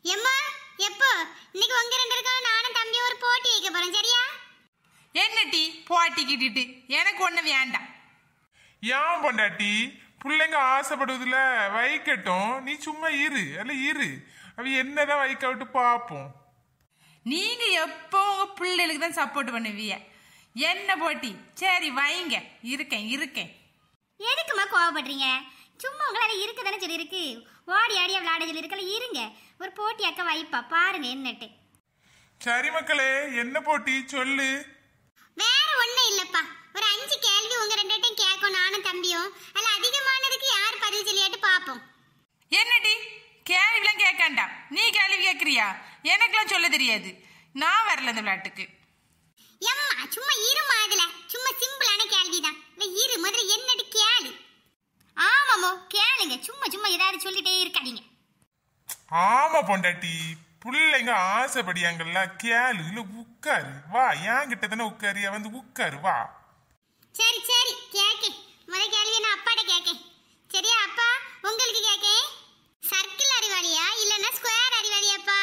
எம்மா எப்போ இன்னைக்கு உங்க ரெண்டு இருக்கோம் நானும் தம்பி ஒரு போட்டி வைக்க போறோம் சரியா என்ன டீ போட்டிக்கிட்டு எனக்கு ஒண்ணு வேண்டாம் ஏன் பொண்டாட்டி பிள்ளைங்க ஆசைப்படுவதில்ல வைக்கட்டும் நீ சும்மா இரு அல்ல இரு அவ என்னதான் வைக்க விட்டு பார்ப்போம் நீங்க எப்போ உங்க பிள்ளைகளுக்கு தான் சப்போர்ட் பண்ணுவீங்க என்ன போட்டி சரி வைங்க இருக்கேன் இருக்கேன் எதுக்குமா கோவப்படுறீங்க சும்மா உங்களால இருக்க தானே சொல்லி இருக்கு ஓடி ஆடியா விளையாட சொல்லி இருக்கல இருங்க ஒரு போட்டி அக்கா வைப்பா பாருங்க என்னட்டு சரி மக்களே என்ன போட்டி சொல்லு வேற ஒண்ணும் இல்லப்பா ஒரு அஞ்சு கேள்வி உங்க ரெண்டுட்டையும் கேட்கும் நானும் தம்பியும் அதுல அதிகமானதுக்கு யார் பதில் சொல்லியாட்டு பாப்போம் என்ன டீ கேள்விலாம் கேட்காண்டா நீ கேள்வி கேட்குறியா எனக்கெல்லாம் சொல்ல தெரியாது நான் வரல இந்த விளையாட்டுக்கு எம்மா சும்மா இருமா அதுல சும்மா சிம்பிளான கேள்விதான் இல்ல இரு முதல்ல என்னட்டு கேளு ஆமாமோ கேளுங்க சும்மா சும்மா ஏதாவது சொல்லிட்டே இருக்காதீங்க ஆமா பொண்டாட்டி பிள்ளைங்க ஆசைப்படியாங்கல்ல கேளு இல்ல உட்காரு வா என் கிட்ட தானே உட்காரு வந்து உட்காரு வா சரி சரி கேக்கேன் முத கேள்வி நான் அப்பாட்ட கேக்கேன் சரியா அப்பா உங்களுக்கு கேக்கேன் சர்க்கிள் அறிவாளியா இல்லைன்னா ஸ்கொயர் அறிவாளியாப்பா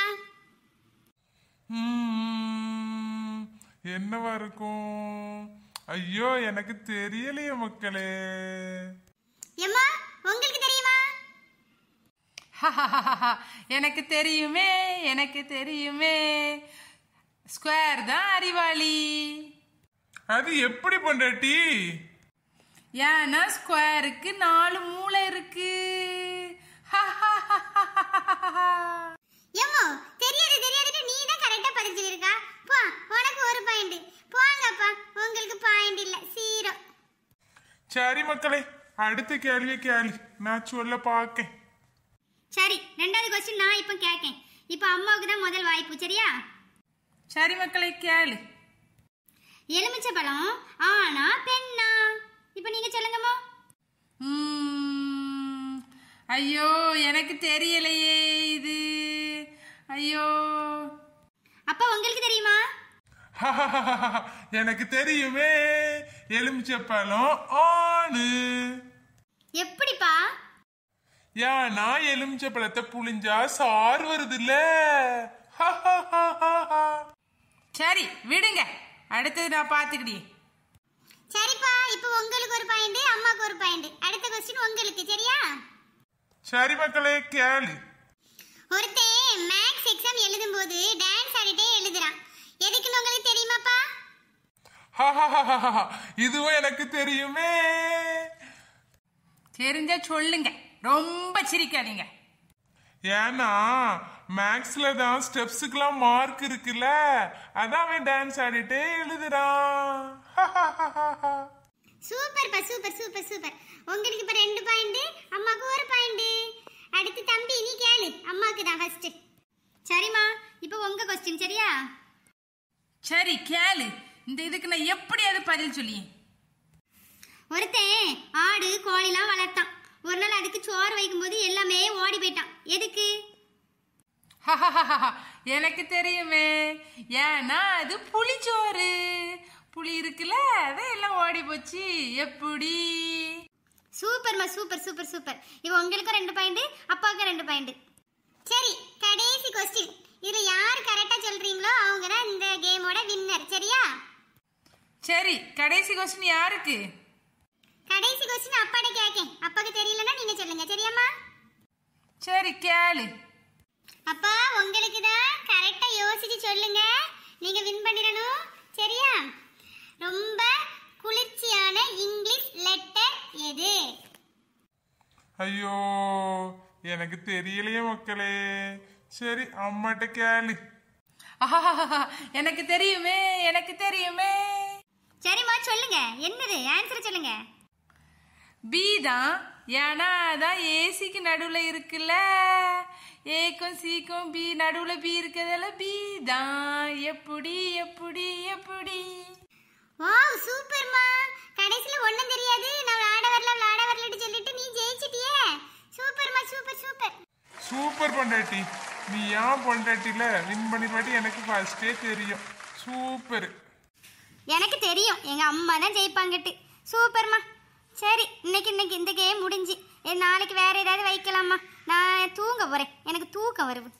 உம், என்னவா இருக்கும் ஐயோ எனக்கு தெரியலையே மக்களே எம்மா உங்களுக்கு தெரியுமா எனக்கு தெரியுமே எனக்கு தெரியுமே ஸ்கொயர் தான் அறிவாளி அது எப்படி பொண்டாட்டி ஏன்னா ஸ்கொயருக்கு நாலு மூளை இருக்கு எம்மோ தெரியாது தெரியாதுட்டு நீ தான் கரெக்டா பதில் சொல்லியிருக்கா போ உனக்கு ஒரு பாயிண்ட் போங்கப்பா உங்களுக்கு பாயிண்ட் இல்ல சீரோ சரி மக்களே அடுத்த கேள்வியை கேளு நான் சொல்ல பார்க்கேன் சரி ரெண்டாவது கொஸ்டின் நான் இப்போ கேக்கேன் இப்போ அம்மாவுக்கு தான் முதல் வாய்ப்பு சரியா சரி மக்களை கேளு எலுமிச்சை பழம் ஆனா பெண்ணா இப்போ நீங்க சொல்லுங்கம்மா உம், ஐயோ எனக்கு தெரியலையே இது ஐயோ அப்பா உங்களுக்கு தெரியுமா எனக்கு தெரியுமே எலுமிச்சப்பழம் ஆணு எப்படிப்பா ஏன்னா எலுமிச்சப்பழத்தை புளிஞ்சா சாறு வருது இல்ல சரி விடுங்க அடுத்தது நான் பார்த்துக்கிடி சரிப்பா இப்போ உங்களுக்கு ஒரு பாயிண்ட் அம்மாவுக்கு ஒரு பாயிண்ட் அடுத்த கொஸ்டின் உங்களுக்கு சரியா சரி மக்களே கேளு ஒருத்தன் மேக்ஸ் எக்ஸாம் எழுதும்போது டான்ஸ் ஆடிட்டே எழுதுறான் எதுக்குன்னு உங்களுக்கு தெரியுமாப்பா இதுவும் எனக்கு தெரியுமே தெரிஞ்சா சொல்லுங்க ரொம்ப சிரிக்காதீங்க ஏன்னா மேக்ஸ்ல தான் ஸ்டெப்ஸுக்கெல்லாம் மார்க் இருக்குல்ல அதான் அவன் டான்ஸ் ஆடிட்டே எழுதுறான் சூப்பர்ப்பா சூப்பர் சூப்பர் சூப்பர் உங்களுக்கு இப்போ ரெண்டு பாயிண்ட் அம்மாவுக்கு ஒரு பாயிண்ட் அடுத்து தம்பி நீ கேளு அம்மாவுக்கு தான் ஃபர்ஸ்ட் சரிம்மா இப்போ உங்க கொஸ்டின் சரியா சரி கேளு இந்த இதுக்கு நான் எப்படியாவது பதில் சொல்லி ஒருத்தன் ஆடு கோழிலாம் வளர்த்தான் ஒரு நாள் அதுக்கு சோறு வைக்கும்போது எல்லாமே ஓடி போயிட்டான் எதுக்கு எனக்கு தெரியுமே ஏன்னா அது புளிச்சோறு புளி இருக்குல்ல அதான் எல்லாம் ஓடி போச்சு எப்படி சூப்பர்மா சூப்பர் சூப்பர் சூப்பர் இப்போ உங்களுக்கும் ரெண்டு பாயிண்ட் அப்பாவுக்கும் ரெண்டு பாயிண்ட் சரி கடைசி கொஸ்டின் இதுல யார் கரெக்டா சொல்றீங்களோ அவங்க தான் இந்த கேமோட வின்னர் சரியா சரி கடைசி கொஸ்டின் யாருக்கு கடைசி கொஸ்டின் அப்பாட்ட கேட்கேன் அப்பாக்கு தெரியலன்னா நீங்க சொல்லுங்க சரியாம்மா சரி கேளு அப்பா உங்களுக்கு தான் கரெக்டா யோசிச்சு சொல்லுங்க நீங்க வின் பண்ணிடணும் சரியா ரொம்ப குளிர்ச்சியான இங்கிலீஷ் லெட்டர் எது ஐயோ எனக்கு தெரியலையே மக்களே சரி அம்மாட்ட கேளு ஆஹாஹாஹா, எனக்கு தெரியுமே எனக்கு தெரியுமே சரிம்மா சொல்லுங்க என்னது ஆன்சர் சொல்லுங்க பி தான் ஏன்னா அதான் ஏசிக்கு நடுவில் இருக்குல்ல ஏக்கும் சிக்கும் பி நடுவில் பி இருக்கிறதால பி தான் எப்படி எப்படி எப்படி வாவ் சூப்பர்மா கடைசில ஒண்ணும் தெரியாது நான் விளையாட வரல விளையாட வரலன்னு சொல்லிட்டு நீ ஜெயிச்சிட்டியே சூப்பர்மா சூப்பர் சூப்பர் சூப்பர் பொண்டாட்டி நீ ஏன் பொண்டாட்டில வின் பண்ணிடுவாட்டி எனக்கு ஃபர்ஸ்டே தெரியும் சூப்பர் எனக்கு தெரியும் எங்க அம்மா தான் ஜெயிப்பாங்கட்டு சூப்பர்மா சரி இன்னைக்கு இன்னைக்கு இந்த கேம் முடிஞ்சு ஏ, நாளைக்கு வேற ஏதாவது வைக்கலாமா நான் தூங்க போறேன் எனக்கு தூக்கம் வருது